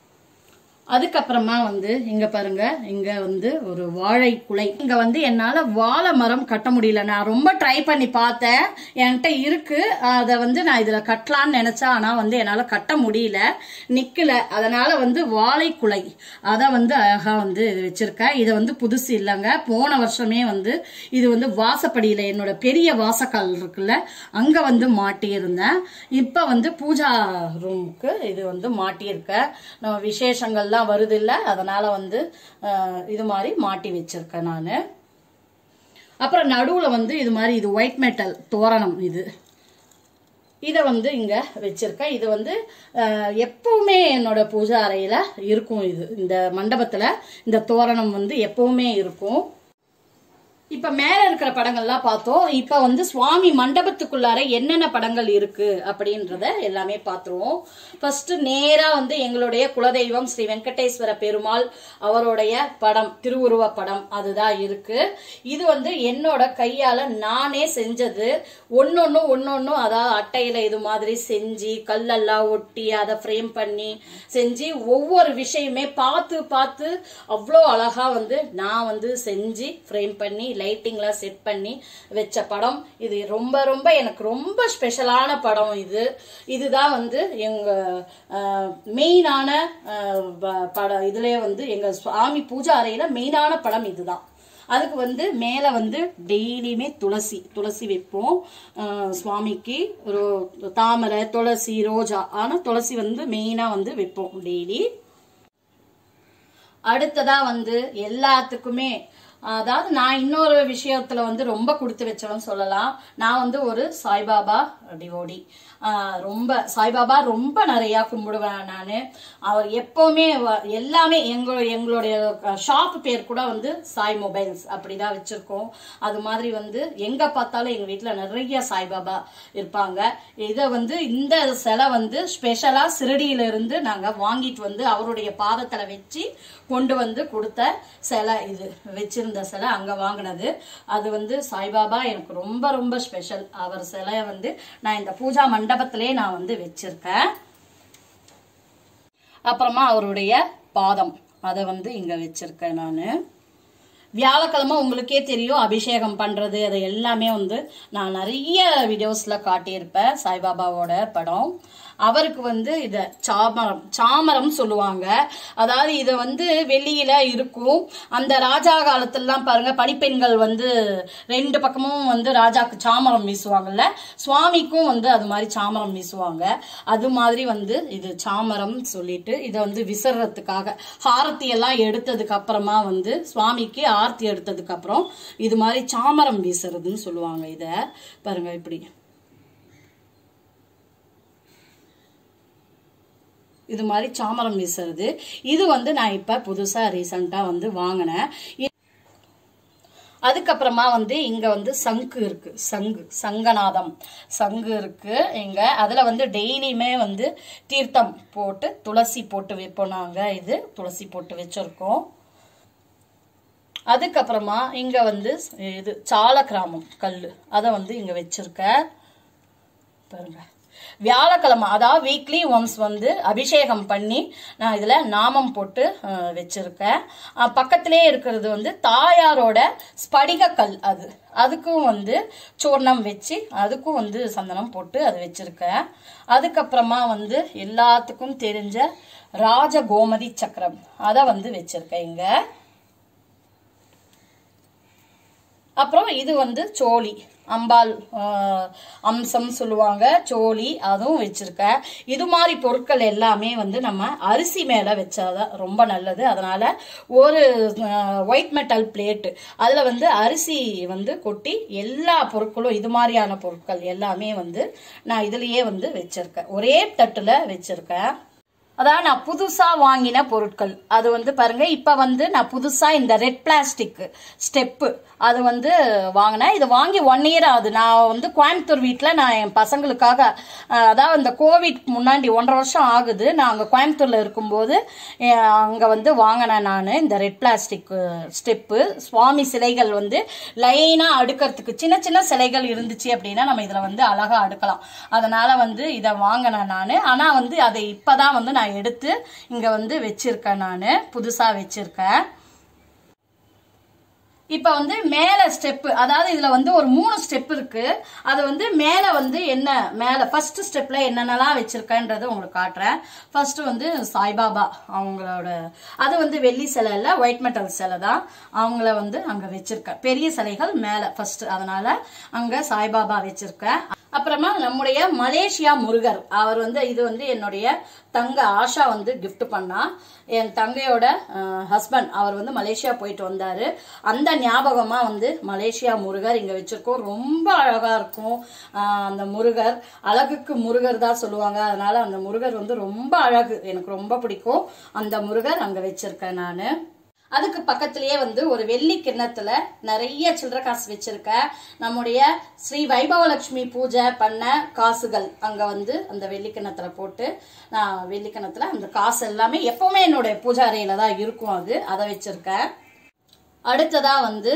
அதுக்கப்புறமா வந்து இங்க பாருங்க இங்க வந்து ஒரு வாழை குலை இங்க வந்து என்னால வாழை மரம் கட்ட முடியல நான் ரொம்ப ட்ரை பண்ணி பார்த்தேன் என்கிட்ட இருக்கு அதை வந்து நான் இதுல கட்டலாம்னு நினைச்சா ஆனா வந்து என்னால கட்ட முடியல நிக்கல அதனால வந்து வாழை குலை அதை வந்து அழகா வந்து இது வச்சிருக்கேன் இதை வந்து புதுசு இல்லைங்க போன வருஷமே வந்து இது வந்து வாசப்படியில என்னோட பெரிய வாசக்கால் இருக்குல்ல அங்க வந்து மாட்டியிருந்தேன் இப்ப வந்து பூஜா ரூமுக்கு இது வந்து மாட்டியிருக்கேன் நம்ம விசேஷங்கள்லாம் வருது இல்ல அதனால வந்து அஹ், இது மாதிரி மாட்டி வச்சிருக்கேன் நான் அப்புறம் நடுவுல வந்து இது மாதிரி இது ஒயிட் மெட்டல் தோரணம் இது இதை வந்து இங்க வச்சிருக்கேன் இது வந்து அஹ், எப்பவுமே என்னோட பூஜா அறையில இருக்கும் இது இந்த மண்டபத்துல இந்த தோரணம் வந்து எப்பவுமே இருக்கும் இப்ப மேல இருக்கிற படங்கள்லாம் பார்த்தோம் இப்ப வந்து சுவாமி மண்டபத்துக்குள்ளார என்னென்ன படங்கள் இருக்கு அப்படின்றத எல்லாமே பார்த்துருவோம் ஃபர்ஸ்ட் நேரா வந்து எங்களுடைய குலதெய்வம் ஸ்ரீ வெங்கடேஸ்வர பெருமாள் அவருடைய படம் திருவுருவ படம் அதுதான் இருக்கு இது வந்து என்னோட கையால நானே செஞ்சது ஒன்னொன்னு ஒன்னொன்னு அதாவது அட்டையில இது மாதிரி செஞ்சு கல்லெல்லாம் ஒட்டி அதை ஃப்ரேம் பண்ணி செஞ்சு ஒவ்வொரு விஷயமே பார்த்து பார்த்து அவ்வளோ அழகா வந்து நான் வந்து செஞ்சு ஃப்ரேம் பண்ணி லைட்டிங்லாம் செட் பண்ணி வச்ச படம் இது ரொம்ப ரொம்ப எனக்கு ரொம்ப ஸ்பெஷலான படம் இது இதுதான் வந்து எங்க மெயினான படம் இதுலயே வந்து எங்க சுவாமி பூஜா அறையில மெயினான படம் இதுதான் அதுக்கு வந்து மேலே வந்து டெய்லியுமே துளசி துளசி வைப்போம் அஹ் சுவாமிக்கு ஒரு தாமரை துளசி ரோஜா ஆனால் துளசி வந்து மெயினாக வந்து வைப்போம் டெய்லி அடுத்ததா வந்து எல்லாத்துக்குமே அதாவது நான் இன்னொரு விஷயத்துல வந்து ரொம்ப கொடுத்து வச்சவன் சொல்லலாம் நான் வந்து ஒரு சாய்பாபா டிவோடி ஆஹ் ரொம்ப சாய்பாபா ரொம்ப நிறைய கும்பிடுவேன் நான் அவர் எப்பவுமே வ- எல்லாமே எங்க எங்களுடைய ஷாப் பேர் கூட வந்து சாய் மொபைல்ஸ் அப்படிதான் வச்சிருக்கோம் அது மாதிரி வந்து எங்க பார்த்தாலும் எங்க வீட்ல நிறைய சாய்பாபா இருப்பாங்க இதை வந்து இந்த சிலை வந்து ஸ்பெஷலா சிறடியில இருந்து நாங்க வாங்கிட்டு வந்து அவருடைய பாதத்துல வச்சு கொண்டு வந்து கொடுத்த சிலை இது வச்சிருந்தோம் இந்த சிலை அங்க வாங்கினது அது வந்து சாய்பாபா எனக்கு ரொம்ப ரொம்ப ஸ்பெஷல் அவர் சிலையை வந்து நான் இந்த பூஜா மண்டபத்திலே நான் வந்து வச்சிருக்கேன் அப்புறமா அவருடைய பாதம் அதை வந்து இங்க வச்சிருக்கேன் நான் வியாழக்கிழமை உங்களுக்கே தெரியும் அபிஷேகம் பண்றது அது எல்லாமே வந்து நான் நிறைய வீடியோஸ்ல காட்டியிருப்பேன் சாய்பாபாவோட படம் அவருக்கு வந்து இத சாமரம் சாமரம் சொல்லுவாங்க அதாவது இது வந்து வெளியில இருக்கும் அந்த ராஜா காலத்துலலாம் பாருங்க பணிப்பெண்கள் வந்து ரெண்டு பக்கமும் வந்து ராஜாக்கு சாமரம் வீசுவாங்கல்ல சுவாமிக்கும் வந்து அது மாதிரி சாமரம் வீசுவாங்க அது மாதிரி வந்து இது சாமரம் சொல்லிட்டு இதை வந்து விசர்றதுக்காக ஹாரத்தி எல்லாம் எடுத்ததுக்கு அப்புறமா வந்து சுவாமிக்கு ஆர்த்தி எடுத்ததுக்கு அப்புறம் இது மாதிரி சாமரம் வீசுறதுன்னு சொல்லுவாங்க இத பாருங்க இப்படி இது மாதிரி சாமரம் வீசுறது இது வந்து நான் இப்ப புதுசா ரீசண்டா வந்து வாங்கினேன் இ- அதுக்கப்புறமா வந்து இங்க வந்து சங்கு இருக்கு சங்கு சங்கநாதம் சங்கு இருக்கு இங்க அதுல வந்து டெய்லியுமே வந்து தீர்த்தம் போட்டு துளசி போட்டு வைப்போம் நாங்க இது துளசி போட்டு வச்சிருக்கோம் அதுக்கப்புறமா இங்க வந்து இது சால கிராமம் கல்லு அதை வந்து இங்க வச்சிருக்கேன் பாருங்க வியாழக்கிழமை அதாவது வீக்லி ஒன்ஸ் வந்து அபிஷேகம் பண்ணி நான் இதுல நாமம் போட்டு அஹ், வச்சிருக்கேன் அஹ், பக்கத்திலே இருக்கிறது வந்து தாயாரோட ஸ்படிக கல் அது அதுக்கும் வந்து சூர்ணம் வச்சு அதுக்கும் வந்து சந்தனம் போட்டு அது வச்சிருக்கேன் அதுக்கப்புறமா வந்து எல்லாத்துக்கும் தெரிஞ்ச ராஜ கோமதி சக்கரம் அதை வந்து வச்சிருக்கேன் இங்க அப்புறம் இது வந்து சோழி அம்பாள் ஆஹ், அம்சம் சொல்லுவாங்க சோழி அதுவும் வச்சிருக்கேன் இது மாதிரி பொருட்கள் எல்லாமே வந்து நம்ம அரிசி மேல வச்சாதான் ரொம்ப நல்லது அதனால ஒரு ஒயிட் மெட்டல் பிளேட் அதுல வந்து அரிசி வந்து கொட்டி எல்லா பொருட்களும் இது மாதிரியான பொருட்கள் எல்லாமே வந்து நான் இதுலயே வந்து வச்சிருக்கேன் ஒரே தட்டுல வச்சிருக்கேன் அதான் நான் புதுசா வாங்கின பொருட்கள் அது வந்து பாருங்க இப்ப வந்து நான் புதுசா இந்த ரெட் பிளாஸ்டிக் ஸ்டெப்பு அது வந்து வாங்கினேன் இது வாங்கி ஒன் இயர் ஆகுது நான் வந்து கோயம்புத்தூர் வீட்டில் நான் என் பசங்களுக்காக அஹ், அதாவது இந்த கோவிட் முன்னாடி ஒன்றரை வருஷம் ஆகுது நான் அங்கே கோயம்புத்தூர்ல இருக்கும்போது அஹ், அங்க வந்து வாங்கினேன் நான் இந்த ரெட் பிளாஸ்டிக் ஸ்டெப்பு சுவாமி சிலைகள் வந்து லைனா அடுக்கிறதுக்கு சின்ன சின்ன சிலைகள் இருந்துச்சு அப்படின்னா நம்ம இதுல வந்து அழகா அடுக்கலாம் அதனால வந்து இதை வாங்கினேன் நான் ஆனா வந்து அதை இப்பதான் வந்து நான் எடுத்து இங்க வந்து வச்சிருக்கேன் நான் புதுசா வச்சிருக்கேன் இப்ப வந்து மேல ஸ்டெப் அதாவது இதுல வந்து ஒரு மூணு ஸ்டெப் இருக்கு அது வந்து மேல வந்து என்ன மேல ஃபர்ஸ்ட் ஸ்டெப்ல என்னென்னலாம் வச்சிருக்கேன்றது உங்களுக்கு காட்டுறேன் ஃபர்ஸ்ட் வந்து சாய்பாபா அவங்களோட அது வந்து வெள்ளி சிலை இல்ல ஒயிட் மெட்டல் சிலை தான் அவங்கள வந்து அங்க வச்சிருக்கேன் பெரிய சிலைகள் மேல ஃபர்ஸ்ட் அதனால அங்க சாய்பாபா வச்சிருக்கேன் அப்புறமா நம்முடைய மலேசியா முருகர் அவர் வந்து இது வந்து என்னுடைய தங்க ஆஷா வந்து gift பண்ணா என் தங்கையோட ஹஸ்பண்ட் அவர் வந்து மலேசியா போயிட்டு வந்தாரு அந்த ஞாபகமா வந்து மலேசியா முருகர் இங்க வச்சிருக்கோம் ரொம்ப அழகா இருக்கும் ஆஹ் அந்த முருகர் அழகுக்கு முருகர் தான் சொல்லுவாங்க அதனால அந்த முருகர் வந்து ரொம்ப அழகு எனக்கு ரொம்ப பிடிக்கும் அந்த முருகர் அங்க வச்சிருக்கேன் நானு அதுக்கு பக்கத்திலேயே வந்து ஒரு வெள்ளி கிண்ணத்துல நிறைய சில்லற காசு வச்சிருக்கேன் நம்முடைய ஸ்ரீ வைபவலட்சுமி பூஜை பண்ண காசுகள் அங்க வந்து அந்த வெள்ளி கிண்ணத்துல போட்டு நான் வெள்ளி கிண்ணத்துல அந்த காசு எல்லாமே எப்பவுமே என்னுடைய பூஜை அறையில தான் இருக்கும் அது அதை வச்சிருக்கேன் அடுத்ததா வந்து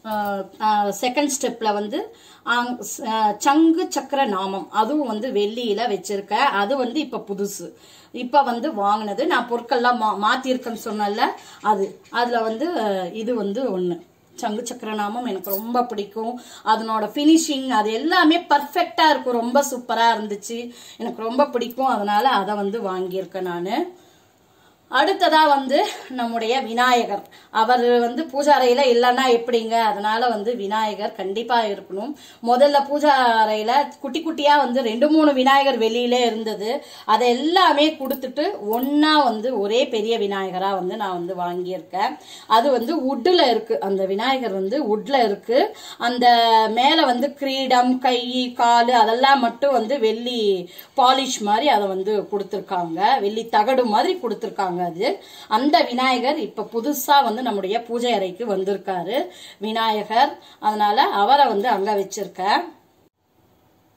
செகண்ட் ஸ்டெப்ல வந்து ஆங்- ஸ்- அஹ், சங்கு சக்கர நாமம் அதுவும் வந்து வெள்ளியில வச்சிருக்கேன் அது வந்து இப்ப புதுசு இப்ப வந்து வாங்கினது நான் பொருட்கள்லாம் மா மாத்திருக்கேன்னு சொன்னல அது அதுல வந்து அஹ், இது வந்து ஒண்ணு சங்கு சக்கர நாமம் எனக்கு ரொம்ப பிடிக்கும் அதனோட ஃபினிஷிங் அது எல்லாமே பர்ஃபெக்டா இருக்கும் ரொம்ப சூப்பரா இருந்துச்சு எனக்கு ரொம்ப பிடிக்கும் அதனால அதை வந்து வாங்கியிருக்கேன் நான் அடுத்ததா வந்து நம்முடைய விநாயகர் அவர் வந்து பூஜை அறையில இல்லைன்னா எப்படிங்க அதனால வந்து விநாயகர் கண்டிப்பா இருக்கணும் முதல்ல பூஜை அறையில குட்டி குட்டியா வந்து ரெண்டு மூணு விநாயகர் வெளியிலே இருந்தது அதை எல்லாமே கொடுத்துட்டு ஒன்னா வந்து ஒரே பெரிய விநாயகரா வந்து நான் வந்து வாங்கியிருக்கேன் அது வந்து உட்ல இருக்கு அந்த விநாயகர் வந்து உட்ல இருக்கு அந்த மேல வந்து கிரீடம் கை கால் அதெல்லாம் மட்டும் வந்து வெள்ளி பாலிஷ் மாதிரி அதை வந்து கொடுத்துருக்காங்க வெள்ளி தகடு மாதிரி கொடுத்துருக்காங்க அது அந்த விநாயகர் இப்ப புதுசா வந்து நம்முடைய பூஜை அறைக்கு வந்திருக்காரு விநாயகர் அதனால அவரை வந்து அங்க வச்சிருக்கேன்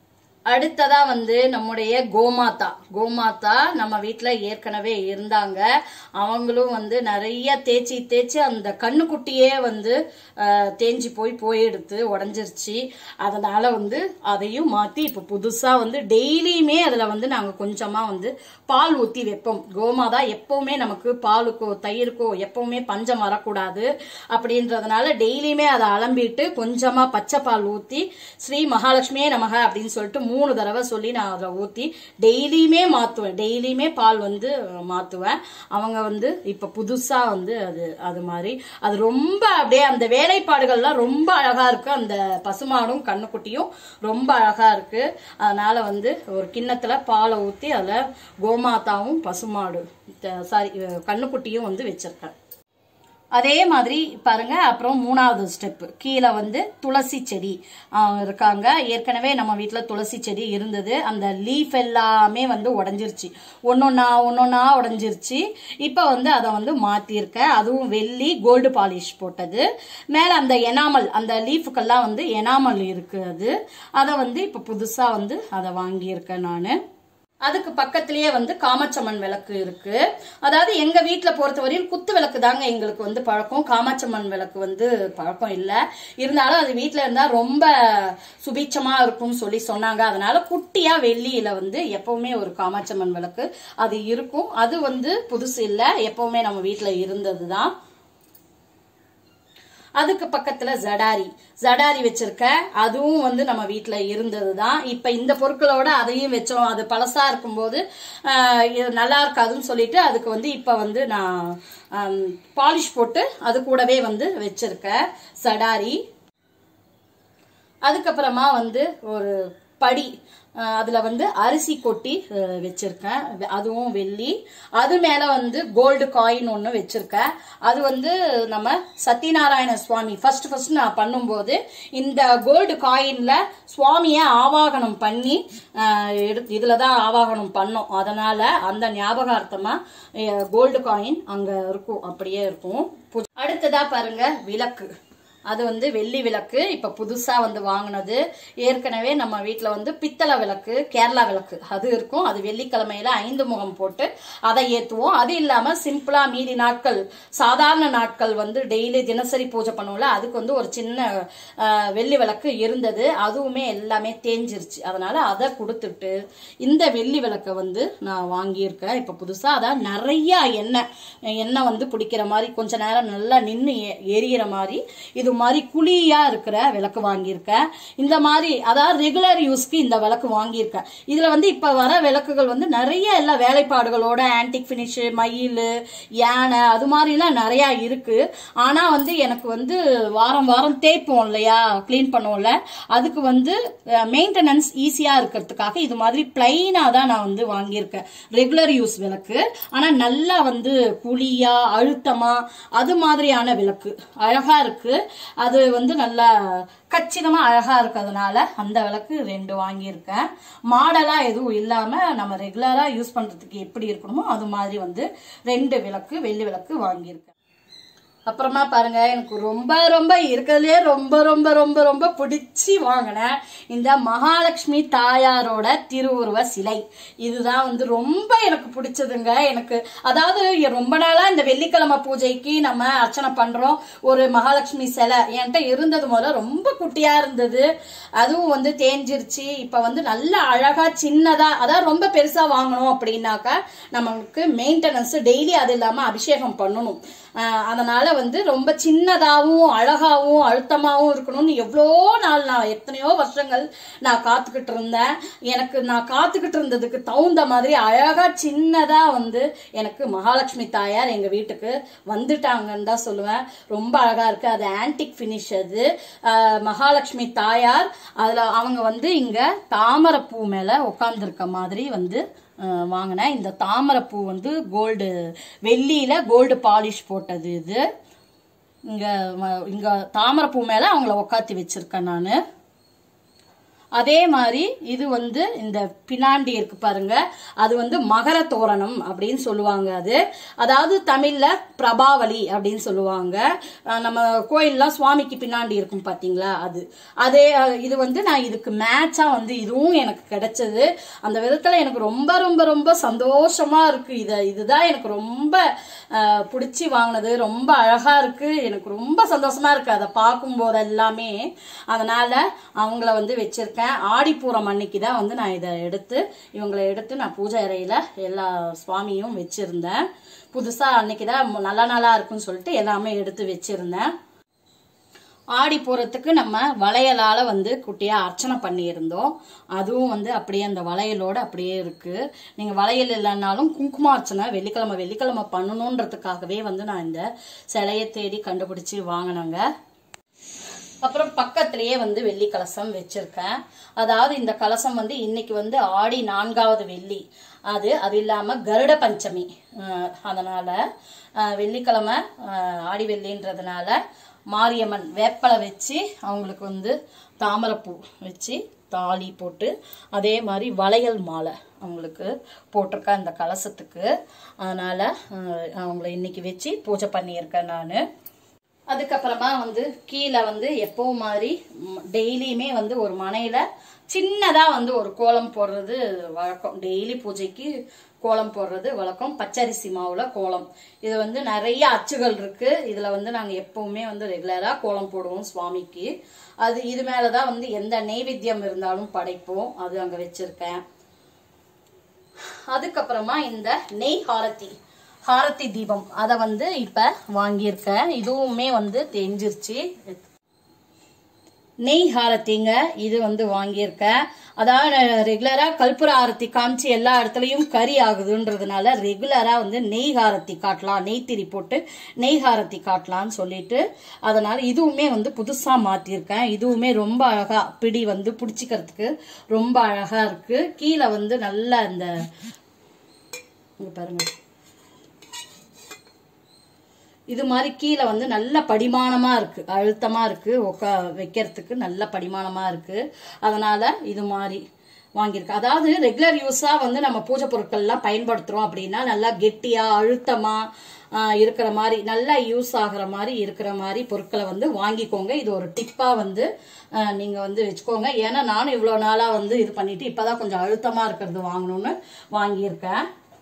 அடுத்ததா வந்து நம்முடைய கோமாதா கோமாதா நம்ம வீட்ல ஏற்கனவே இருந்தாங்க அவங்களும் வந்து நிறைய தேய்ச்சி தேய்ச்சி அந்த கண்ணுக்குட்டியே வந்து அஹ், தேஞ்சு போய் போயிடுத்து உடஞ்சிருச்சு அதனால வந்து அதையும் மாத்தி இப்ப புதுசா வந்து டெய்லியுமே அதுல வந்து நாங்க கொஞ்சமா வந்து பால் ஊத்தி வைப்போம் கோமாதா எப்பவுமே நமக்கு பாலுக்கோ தயிருக்கோ எப்பவுமே பஞ்சம் வரக்கூடாது அப்படின்றதுனால டெய்லியுமே அதை அலம்பிட்டு கொஞ்சமா பச்சை பால் ஊத்தி ஸ்ரீ மகாலட்சுமியே நமக அப்படின்னு சொல்லிட்டு மூணு தடவை சொல்லி நான் அதை ஊத்தி டெய்லியுமே மாத்துவேன் டெய்லியுமே பால் வந்து மாத்துவேன் அவங்க வந்து இப்ப புதுசா வந்து அது அது மாதிரி அது ரொம்ப அப்படியே அந்த வேலைப்பாடுகள்லாம் ரொம்ப அழகா இருக்கு அந்த பசுமாடும் கண்ணுக்குட்டியும் ரொம்ப அழகா இருக்கு அதனால வந்து ஒரு கிண்ணத்துல பாலை ஊத்தி அதுல கோமாதாவும் பசுமாடு சாரி கண்ணுக்குட்டியும் வந்து வச்சிருக்கேன் அதே மாதிரி பாருங்க அப்புறம் மூணாவது ஸ்டெப் கீழே வந்து துளசி செடி ஆ, இருக்காங்க ஏற்கனவே நம்ம வீட்டில் துளசி செடி இருந்தது அந்த லீஃப் எல்லாமே வந்து உடஞ்சிருச்சு ஒன்னொன்னா ஒன்னொன்னா உடஞ்சிருச்சு இப்போ வந்து அதை வந்து மாத்திருக்கேன் அதுவும் வெள்ளி கோல்டு பாலிஷ் போட்டது மேலே அந்த எனாமல் அந்த லீஃபுக்கெல்லாம் வந்து எனாமல் இருக்குது அதை வந்து இப்போ புதுசாக வந்து அதை வாங்கியிருக்கேன் நான் அதுக்கு பக்கத்திலேயே வந்து காமாட்சம்மன் விளக்கு இருக்கு அதாவது எங்க வீட்ல பொறுத்தவரையில் குத்து விளக்கு தாங்க எங்களுக்கு வந்து பழக்கம் காமாட்சம்மன் விளக்கு வந்து பழக்கம் இல்ல இருந்தாலும் அது வீட்ல இருந்தா ரொம்ப சுபீட்சமா இருக்கும்னு சொல்லி சொன்னாங்க அதனால குட்டியா வெள்ளியில வந்து எப்பவுமே ஒரு காமாட்சம்மன் விளக்கு அது இருக்கும் அது வந்து புதுசு இல்ல எப்பவுமே நம்ம வீட்ல இருந்ததுதான் அதுக்கு பக்கத்துல ஜடாரி ஜடாரி வச்சிருக்கேன் அதுவும் வந்து நம்ம வீட்ல இருந்தது தான் இப்ப இந்த பொருட்களோட அதையும் வச்சோம் அது பழசா இருக்கும்போது ஆஹ், இது நல்லா இருக்காதுன்னு சொல்லிட்டு அதுக்கு வந்து இப்ப வந்து நான் பாலிஷ் போட்டு அது கூடவே வந்து வச்சிருக்கேன் ஜடாரி அதுக்கப்புறமா வந்து ஒரு படி அஹ் அதுல வந்து அரிசி கொட்டி அஹ், வச்சிருக்கேன் வெ- அதுவும் வெள்ளி அது மேல வந்து கோல்டு காயின் ஒன்று வச்சிருக்கேன் அது வந்து நம்ம சத்யநாராயண சுவாமி ஃபர்ஸ்ட் ஃபர்ஸ்ட் நான் பண்ணும்போது இந்த கோல்டு காயின்ல சுவாமியை ஆவாகனம் பண்ணி அஹ், எடுத்து இதுல தான் ஆவாகனம் பண்ணோம் அதனால அந்த ஞாபகார்த்தமா கோல்டு காயின் அங்க இருக்கும் அப்படியே இருக்கும் பு- அடுத்ததா பாருங்க விளக்கு அது வந்து வெள்ளி விளக்கு இப்ப புதுசா வந்து வாங்கினது ஏற்கனவே நம்ம வீட்ல வந்து பித்தளை விளக்கு கேரளா விளக்கு அது இருக்கும் அது வெள்ளிக்கிழமையில ஐந்து முகம் போட்டு அதை ஏத்துவோம் அது இல்லாம சிம்பிளா மீதி நாட்கள் சாதாரண நாட்கள் வந்து டெய்லி தினசரி பூஜை பண்ணுவோம்ல அதுக்கு வந்து ஒரு சின்ன அஹ், வெள்ளி விளக்கு இருந்தது அதுவுமே எல்லாமே தேஞ்சிருச்சு அதனால அதை கொடுத்துட்டு இந்த வெள்ளி விளக்கை வந்து நான் வாங்கியிருக்கேன் இப்ப புதுசா அதான் நிறைய எண்ணெய் எண்ணெய் வந்து பிடிக்கிற மாதிரி கொஞ்ச நேரம் நல்லா நின்று எரியிற மாதிரி இது மாதிரி குழியா இருக்கிற விளக்கு வாங்கியிருக்கேன் இந்த மாதிரி அதாவது ரெகுலர் யூஸ்க்கு இந்த விளக்கு வாங்கியிருக்கேன் இதுல வந்து இப்ப வர விளக்குகள் வந்து நிறைய எல்லாம் வேலைப்பாடுகளோட ஆன்டிக் ஃபினிஷ் மயில் யானை அது மாதிரிலாம் நிறைய இருக்கு ஆனா வந்து எனக்கு வந்து வாரம் வாரம் தேய்ப்போம் இல்லையா க்ளீன் பண்ணுவோம்ல அதுக்கு வந்து மெயின்டெனன்ஸ் ஈஸியா இருக்கிறதுக்காக இது மாதிரி பிளைனா தான் நான் வந்து வாங்கியிருக்கேன் ரெகுலர் யூஸ் விளக்கு ஆனா நல்லா வந்து குழியா அழுத்தமா அது மாதிரியான விளக்கு அழகா இருக்கு அது வந்து நல்லா கச்சிதமா அழகா இருக்கிறதுனால அந்த விளக்கு ரெண்டு வாங்கியிருக்கேன் மாடலா எதுவும் இல்லாம நம்ம ரெகுலரா யூஸ் பண்றதுக்கு எப்படி இருக்கணுமோ அது மாதிரி வந்து ரெண்டு விளக்கு வெள்ளி விளக்கு வாங்கியிருக்கேன் அப்புறமா பாருங்க எனக்கு ரொம்ப ரொம்ப இருக்கிறதுலே ரொம்ப ரொம்ப ரொம்ப ரொம்ப பிடிச்சி வாங்கினேன் இந்த மகாலட்சுமி தாயாரோட திருவுருவ சிலை இதுதான் வந்து ரொம்ப எனக்கு பிடிச்சதுங்க எனக்கு அதாவது ரொம்ப நாளா இந்த வெள்ளிக்கிழமை பூஜைக்கு நம்ம அர்ச்சனை பண்றோம் ஒரு மகாலட்சுமி சிலை என்கிட்ட இருந்தது முதல்ல ரொம்ப குட்டியா இருந்தது அதுவும் வந்து தேஞ்சிருச்சு இப்ப வந்து நல்ல அழகா சின்னதா அதாவது ரொம்ப பெருசா வாங்கணும் அப்படின்னாக்கா நமக்கு மெயின்டெனன்ஸ் டெய்லி அது இல்லாம அபிஷேகம் பண்ணணும் ஆஹ் அதனால வந்து ரொம்ப சின்னதாவும் அழகாவும் அழுத்தமாவும் இருக்கணும்னு எவ்வளோ நாள் நான் எத்தனையோ வருஷங்கள் நான் காத்துக்கிட்டு இருந்தேன் எனக்கு நான் காத்துக்கிட்டு இருந்ததுக்கு தகுந்த மாதிரி அழகா சின்னதா வந்து எனக்கு மகாலட்சுமி தாயார் எங்க வீட்டுக்கு வந்துட்டாங்கன்னு தான் சொல்லுவேன் ரொம்ப அழகா இருக்கு அது ஆன்டிக் ஃபினிஷ் அது ஆஹ் மகாலட்சுமி தாயார் அதுல அவங்க வந்து இங்க தாமரைப்பூ மேல உட்கார்ந்துருக்க மாதிரி வந்து அஹ் வாங்கினேன் இந்த தாமரைப்பூ வந்து கோல்டு வெள்ளியில கோல்டு பாலிஷ் போட்டது இது இங்க ம- இங்க தாமரைப்பூ மேல அவங்கள உட்காத்தி வச்சிருக்கேன் நான் அதே மாதிரி இது வந்து இந்த பின்னாண்டி இருக்கு பாருங்க அது வந்து மகர தோரணம் அப்படின்னு சொல்லுவாங்க அது அதாவது தமிழ்ல பிரபாவலி அப்படின்னு சொல்லுவாங்க அஹ் நம்ம கோயில்லாம் சுவாமிக்கு பின்னாடி இருக்கும் பாத்தீங்களா அது அதே அஹ் இது வந்து நான் இதுக்கு மேட்சா வந்து இதுவும் எனக்கு கிடைச்சது அந்த விதத்துல எனக்கு ரொம்ப ரொம்ப ரொம்ப சந்தோஷமா இருக்கு இத இதுதான் எனக்கு ரொம்ப அஹ், பிடிச்சி வாங்கினது ரொம்ப அழகா இருக்கு எனக்கு ரொம்ப சந்தோஷமா இருக்கு அதை பார்க்கும் போது எல்லாமே அதனால அவங்கள வந்து வச்சிருக்கேன் ஆடிப்பூரம் அன்னைக்கு தான் வந்து நான் இதை எடுத்து இவங்களை எடுத்து நான் பூஜை அறையில எல்லா சுவாமியும் வச்சிருந்தேன் புதுசா அன்னைக்கு தான் நல்ல நாளா இருக்குன்னு சொல்லிட்டு எல்லாமே எடுத்து வச்சிருந்தேன் ஆடி போறதுக்கு நம்ம வளையலால வந்து குட்டியா அர்ச்சனை பண்ணியிருந்தோம் அதுவும் வந்து அப்படியே அந்த வளையலோட அப்படியே இருக்கு நீங்க வளையல் இல்லைன்னாலும் குங்குமார்ச்சனை வெள்ளிக்கிழமை வெள்ளிக்கிழமை பண்ணணுன்றதுக்காகவே வந்து நான் இந்த சிலையை தேடி கண்டுபிடிச்சு வாங்கினேங்க அப்புறம் பக்கத்திலேயே வந்து வெள்ளி கலசம் வச்சிருக்கேன் அதாவது இந்த கலசம் வந்து இன்னைக்கு வந்து ஆடி நான்காவது வெள்ளி அது அது இல்லாம கருட பஞ்சமி அஹ் அதனால அஹ் வெள்ளிக்கிழமை அஹ் ஆடி வெள்ளின்றதுனால மாரியம்மன் வேப்பலை வச்சு அவங்களுக்கு வந்து தாமரைப்பூ வச்சு தாலி போட்டு அதே மாதிரி வளையல் மாலை அவங்களுக்கு போட்டிருக்கேன் இந்த கலசத்துக்கு அதனால அஹ் அவங்கள இன்னைக்கு வச்சு பூஜை பண்ணியிருக்கேன் நான் அதுக்கப்புறமா வந்து கீழே வந்து எப்பவும் மாதிரி டெய்லியுமே வந்து ஒரு மனையில சின்னதா வந்து ஒரு கோலம் போடுறது வழக்கம் டெய்லி பூஜைக்கு கோலம் போடுறது வழக்கம் பச்சரிசி மாவுல கோலம் இது வந்து நிறைய அச்சுகள் இருக்கு இதுல வந்து நாங்க எப்பவுமே வந்து ரெகுலரா கோலம் போடுவோம் சுவாமிக்கு அது இது மேலதான் வந்து எந்த நெய்வேத்தியம் இருந்தாலும் படைப்போம் அது அங்க வச்சிருக்கேன் அதுக்கப்புறமா இந்த நெய் ஹாரத்தி ஹாரத்தி தீபம் அதை வந்து இப்ப வாங்கியிருக்கேன் இதுவுமே வந்து தெரிஞ்சிருச்சு நெய் ஹாரத்திங்க இது வந்து வாங்கியிருக்கேன் அதாவது ரெகுலரா கற்பூர ஆரத்தி காமிச்சு எல்லா இடத்துலயும் கறி ஆகுதுன்றதுனால ரெகுலரா வந்து நெய் ஹாரத்தி காட்டலாம் நெய்த்திரி போட்டு நெய் ஹாரத்தி காட்டலாம்னு சொல்லிட்டு அதனால இதுவுமே வந்து புதுசா மாத்திருக்கேன் இதுவுமே ரொம்ப அழகா பிடி வந்து பிடிச்சிக்கிறதுக்கு ரொம்ப அழகா இருக்கு கீழே வந்து நல்ல இந்த இங்க பாருங்க இது மாதிரி கீழே வந்து நல்ல படிமானமா இருக்கு அழுத்தமா இருக்கு உக்கா வைக்கிறதுக்கு நல்ல படிமானமா இருக்கு அதனால இது மாதிரி வாங்கியிருக்கு அதாவது ரெகுலர் யூஸா வந்து நம்ம பூஜை பொருட்கள்லாம் பயன்படுத்துறோம் அப்படின்னா நல்லா கெட்டியா அழுத்தமா ஆஹ், இருக்கிற மாதிரி நல்லா யூஸ் ஆகுற மாதிரி இருக்கிற மாதிரி பொருட்களை வந்து வாங்கிக்கோங்க இது ஒரு டிப்பா வந்து ஆஹ், நீங்க வந்து வச்சுக்கோங்க ஏன்னா நானும் இவ்வளவு நாளா வந்து இது பண்ணிட்டு இப்பதான் கொஞ்சம் அழுத்தமா இருக்கிறது வாங்கணும்னு வாங்கியிருக்கேன்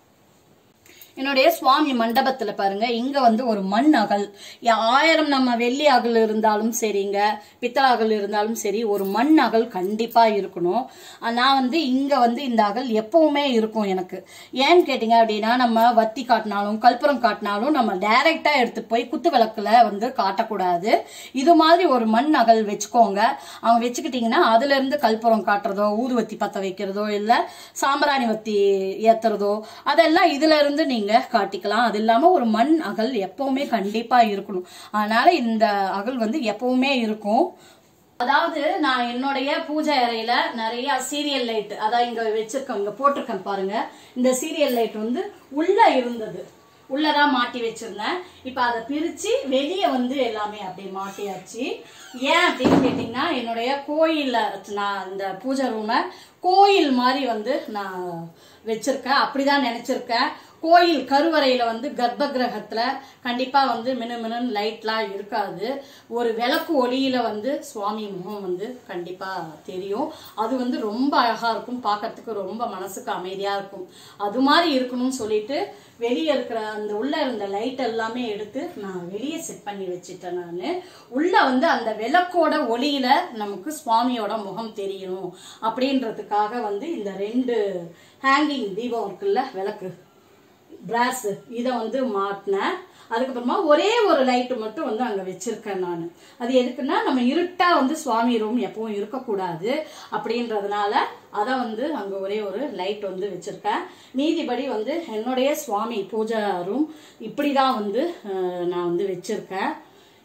என்னுடைய சுவாமி மண்டபத்துல பாருங்க இங்க வந்து ஒரு மண் அகல் யா- ஆயிரம் நம்ம வெள்ளி அகல் இருந்தாலும் சரிங்க பித்தளை அகல் இருந்தாலும் சரி ஒரு மண் அகல் கண்டிப்பா இருக்கணும் அஹ் நான் வந்து இங்க வந்து இந்த அகல் எப்பவுமே இருக்கும் எனக்கு ஏன்னு கேட்டீங்க அப்படின்னா நம்ம வத்தி காட்டினாலும் கற்பூரம் காட்டினாலும் நம்ம டைரக்டா எடுத்துட்டு போய் குத்து விளக்குல வந்து காட்டக்கூடாது இது மாதிரி ஒரு மண் அகல் வச்சுக்கோங்க அவங்க வச்சுக்கிட்டீங்கன்னா அதுல இருந்து கற்பூரம் காட்டுறதோ ஊதுவத்தி பத்த வைக்கிறதோ இல்ல சாம்பிராணி வத்தி ஏத்துறதோ அதெல்லாம் இதுல இருந்து நீங்க காட்டிக்கலாம் அது இல்லாம ஒரு மண் அகல் எப்பவுமே கண்டிப்பா இருக்கணும் அதனால இந்த அகல் வந்து எப்பவுமே இருக்கும் அதாவது நான் என்னுடைய பூஜை அறையில நிறைய சீரியல் லைட் அதான் இங்க வச்சிருக்கேன் இங்க போட்டிருக்கேன் பாருங்க இந்த சீரியல் லைட் வந்து உள்ள இருந்தது உள்ளதான் மாட்டி வச்சிருந்தேன் இப்ப அதை பிரிச்சு வெளியே வந்து எல்லாமே அப்படியே மாட்டியாச்சு ஏன் அப்படின்னு கேட்டீங்கன்னா என்னுடைய கோயில்ல நான் இந்த பூஜை ரூமை கோயில் மாதிரி வந்து நான் வச்சிருக்கேன் அப்படிதான் நினைச்சிருக்கேன் கோயில் கருவறையில வந்து கர்ப்ப கிரகத்துல கண்டிப்பா வந்து மினு மினுன்னு லைட்லாம் இருக்காது ஒரு விளக்கு ஒளியில வந்து சுவாமி முகம் வந்து கண்டிப்பா தெரியும் அது வந்து ரொம்ப அழகா இருக்கும் பார்க்கறதுக்கு ரொம்ப மனசுக்கு அமைதியா இருக்கும் அது மாதிரி இருக்கணும்னு சொல்லிட்டு வெளியே இருக்கிற அந்த உள்ள இருந்த லைட் எல்லாமே எடுத்து நான் வெளியே செட் பண்ணி வச்சுட்டேன் நான் உள்ள வந்து அந்த விளக்கோட ஒளியில நமக்கு சுவாமியோட முகம் தெரியணும் அப்படின்றதுக்காக வந்து இந்த ரெண்டு ஹேங்கிங் தீபம் இருக்குல்ல விளக்கு பிராஸ் இதை வந்து மாட்டினேன் அதுக்கப்புறமா ஒரே ஒரு லைட்டு மட்டும் வந்து அங்கே வச்சிருக்கேன் நான் அது எதுக்குன்னா நம்ம இருட்டா வந்து சுவாமி ரூம் எப்பவும் இருக்கக்கூடாது அப்படின்றதுனால அதை வந்து அங்கே ஒரே ஒரு லைட் வந்து வச்சிருக்கேன் மீதிபடி வந்து என்னுடைய சுவாமி பூஜா ரூம் இப்படி தான் வந்து அஹ், நான் வந்து வச்சிருக்கேன்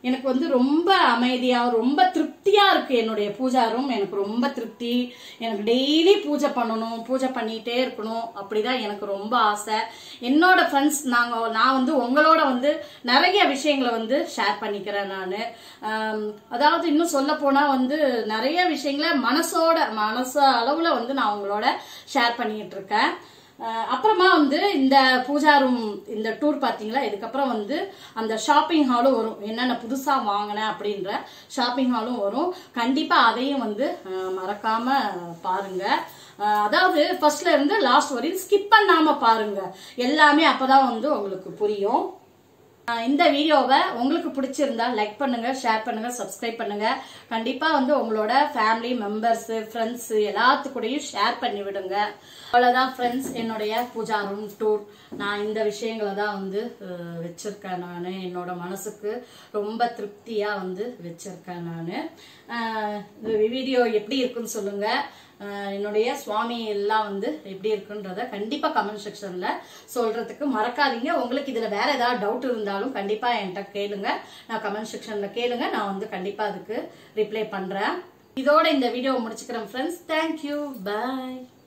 எனக்கு வந்து ரொம்ப அமைதியா ரொம்ப திருப்தியா இருக்கு என்னுடைய பூஜா ரூம் எனக்கு ரொம்ப திருப்தி எனக்கு டெய்லி பூஜை பண்ணணும் பூஜை பண்ணிட்டே இருக்கணும் அப்படிதான் எனக்கு ரொம்ப ஆசை என்னோட ஃப்ரெண்ட்ஸ் நாங்க நான் வந்து உங்களோட வந்து நிறைய விஷயங்களை வந்து ஷேர் பண்ணிக்கிறேன் நான் அதாவது இன்னும் சொல்ல போனா வந்து நிறைய விஷயங்களை மனசோட மனசு அளவுல வந்து நான் உங்களோட ஷேர் பண்ணிட்டு இருக்கேன் அஹ் அப்புறமா வந்து இந்த பூஜா ரூம் இந்த டூர் பார்த்தீங்களா இதுக்கப்புறம் வந்து அந்த ஷாப்பிங் ஹாலும் வரும் என்னென்ன புதுசாக வாங்கினேன் அப்படின்ற ஷாப்பிங் ஹாலும் வரும் கண்டிப்பாக அதையும் வந்து அஹ், மறக்காம பாருங்க அஹ், அதாவது ஃபர்ஸ்ட்ல இருந்து லாஸ்ட் வரையும் ஸ்கிப் பண்ணாம பாருங்க எல்லாமே அப்பதான் வந்து உங்களுக்கு புரியும் ஆஹ் இந்த வீடியோவை உங்களுக்கு பிடிச்சிருந்தா லைக் பண்ணுங்க ஷேர் பண்ணுங்க சப்ஸ்கிரைப் பண்ணுங்க கண்டிப்பா வந்து உங்களோட ஃபேமிலி மெம்பர்ஸ் ஃப்ரெண்ட்ஸ் எல்லாத்துக்கூடயும் ஷேர் பண்ணி விடுங்க அவ்வளவுதான் ஃப்ரெண்ட்ஸ் என்னுடைய பூஜா ரூம் டூர் நான் இந்த விஷயங்களை தான் வந்து அஹ், வச்சிருக்கேன் நான் என்னோட மனசுக்கு ரொம்ப திருப்தியா வந்து வச்சிருக்கேன் நான் இந்த வீடியோ எப்படி இருக்குன்னு சொல்லுங்க அஹ் என்னுடைய சுவாமி எல்லாம் வந்து எப்படி இருக்குன்றத கண்டிப்பா கமெண்ட் செக்ஷன்ல சொல்றதுக்கு மறக்காதீங்க உங்களுக்கு இதுல வேற ஏதாவது டவுட் இருந்தாலும் கண்டிப்பா என்கிட்ட கேளுங்க நான் கமெண்ட் செக்ஷன்ல கேளுங்க நான் வந்து கண்டிப்பா அதுக்கு ரிப்ளை பண்றேன் இதோட இந்த வீடியோ முடிச்சுக்கிறேன் ஃப்ரெண்ட்ஸ் தேங்க்யூ பை